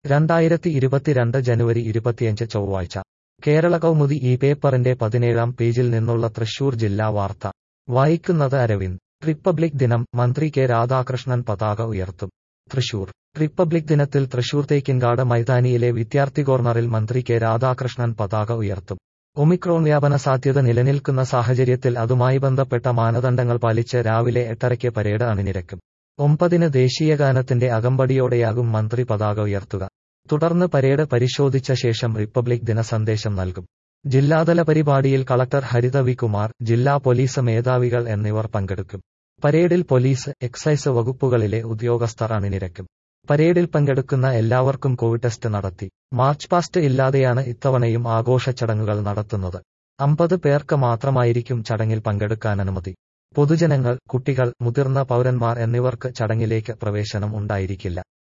രണ്ടായിരത്തി ഇരുപത്തിരണ്ട് ജനുവരി ഇരുപത്തിയഞ്ച് ചൊവ്വാഴ്ച കേരള കൗമുദി ഈ പേപ്പറിന്റെ പതിനേഴാം പേജിൽ നിന്നുള്ള തൃശൂർ ജില്ലാ വാർത്ത വായിക്കുന്നത് അരവിന്ദ് റിപ്പബ്ലിക് ദിനം മന്ത്രി കെ രാധാകൃഷ്ണൻ പതാക ഉയർത്തും തൃശൂർ റിപ്പബ്ലിക് ദിനത്തിൽ തൃശൂർ തേക്കിൻകാട് മൈതാനിയിലെ വിദ്യാർത്ഥി കോർണറിൽ മന്ത്രി കെ രാധാകൃഷ്ണൻ പതാക ഉയർത്തും ഒമിക്രോൺ വ്യാപന സാധ്യത നിലനിൽക്കുന്ന സാഹചര്യത്തിൽ അതുമായി ബന്ധപ്പെട്ട മാനദണ്ഡങ്ങൾ പാലിച്ച് രാവിലെ എട്ടരയ്ക്ക് പരേഡ് അണിനിരക്കും ഒമ്പതിന് ദേശീയഗാനത്തിന്റെ അകമ്പടിയോടെയാകും മന്ത്രി പതാക ഉയർത്തുക തുടർന്ന് പരേഡ് പരിശോധിച്ച ശേഷം റിപ്പബ്ലിക് ദിന സന്ദേശം നൽകും ജില്ലാതല പരിപാടിയിൽ കളക്ടർ ഹരിത വി കുമാർ ജില്ലാ പോലീസ് മേധാവികൾ എന്നിവർ പങ്കെടുക്കും പരേഡിൽ പോലീസ് എക്സൈസ് വകുപ്പുകളിലെ ഉദ്യോഗസ്ഥർ അണിനിരക്കും പരേഡിൽ പങ്കെടുക്കുന്ന എല്ലാവർക്കും കോവിഡ് ടെസ്റ്റ് നടത്തി മാർച്ച് പാസ്റ്റ് ഇല്ലാതെയാണ് ഇത്തവണയും ആഘോഷ ചടങ്ങുകൾ നടത്തുന്നത് അമ്പത് പേർക്ക് മാത്രമായിരിക്കും ചടങ്ങിൽ പങ്കെടുക്കാൻ അനുമതി പൊതുജനങ്ങൾ കുട്ടികൾ മുതിർന്ന പൗരന്മാർ എന്നിവർക്ക് ചടങ്ങിലേക്ക് പ്രവേശനം ഉണ്ടായിരിക്കില്ല